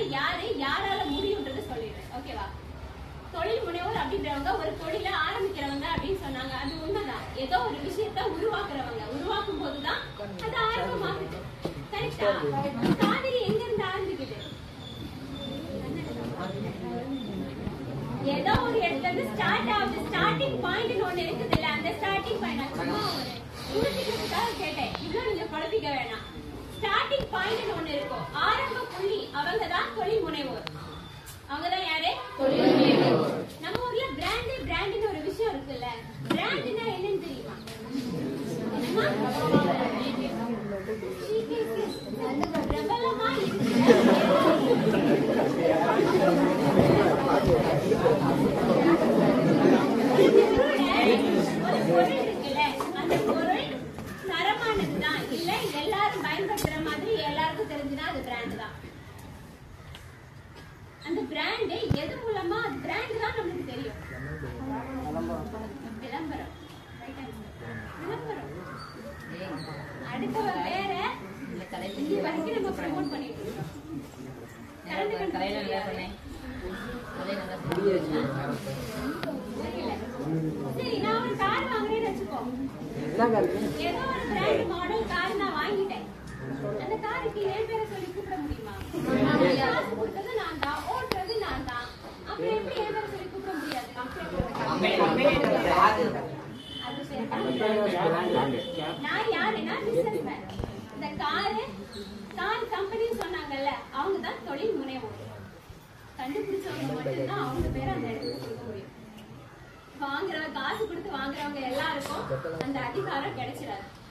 யாரு யாரால முடியும்ன்றது சொல்லிடுறேன் ஓகேவா தொழில் முனைவோர் அப்படின்றவங்க ஒரு தொழில ஆரம்பிக்கிறவங்க அப்படின்னு சொன்னாங்க அது உண்மைதான் ஏதோ ஒரு விஷயத்த உருவாக்குறவங்க உருவாக்கும் போதுதான் அது ஆரம்பமாகுது கரெக்டா காவிரி எங்க இருந்து ஆரம்பிக்குது ஏதோ ஒரு இடத்துல இருந்து ஸ்டார்ட் ஆகுது ஸ்டார்டிங் பாயிண்ட் ஒண்ணு இருக்குது இல்ல அந்த ஸ்டார்டிங் பாயிண்ட் சும்மா ஒரு புரிஞ்சுக்கிறதுக்காக கேட்டேன் இவ்வளவு நீங்க குழப்பிக்க வேணாம் ஸ்டார்டிங் பாயிண்ட் ஒண்ணு இருக்கும் ஆரம்ப புள்ளி அவங்க தான் தொழில் முனைவோர் அவங்க தான் யாரு தொழில் முனைவோர் நம்ம ஊர்ல பிராண்ட் பிராண்ட்னு ஒரு விஷயம் இருக்குல்ல பிராண்ட்னா என்னன்னு தெரியுமா என்னம்மா? பிரபலமா ஒரு பொருள் இருக்குல்ல அந்த பொருள் தரமானதுதான் இல்ல எல்லாரும் பயன்படுத்துற மாதிரி எல்லாருக்கும் தெரிஞ்சுனா அது பிராண்ட் தான் அந்த பிராண்ட் எது மூலமா அது பிராண்ட் தான் நம்மளுக்கு தெரியும் விளம்பரம் Right answer. விளம்பரம் அடுத்தவ வேற இது வரைக்கும் நம்ம ப்ரமோட் பண்ணிட்டு இருக்கோம் கலந்து கலையில நல்லா பண்ணேன் அதே நல்லா செஞ்சு தெரியல. சரி நான் ஒரு கார் வாங்குறேன்னு வச்சுக்கோ ஏதோ ஒரு பிராண்ட் மாடல் கார் நான் வாங்கிட்டேன் அந்த காருக்கு என் பேரை சொல்லி கூப்பிட முடியுமா காசு கொடுத்தது நான் தான் ஓட்டுறது நான் தான் அப்புறம் எப்படி என் பேரை சொல்லி கூப்பிட முடியாது அது சரி. நான் யாருன்னா பிசினஸ்மேன் இந்த காரு கார் கம்பெனி சொன்னாங்கல்ல அவங்க தான் தொழில் முனைவோர் கண்டுபிடிச்சவங்க மட்டும்தான் அவங்க பேரை அந்த இடத்துல கொடுக்க முடியும் வாங்குறவங்க காசு கொடுத்து வாங்குறவங்க எல்லாருக்கும் அந்த அதிகாரம் கிடைச்சிடாது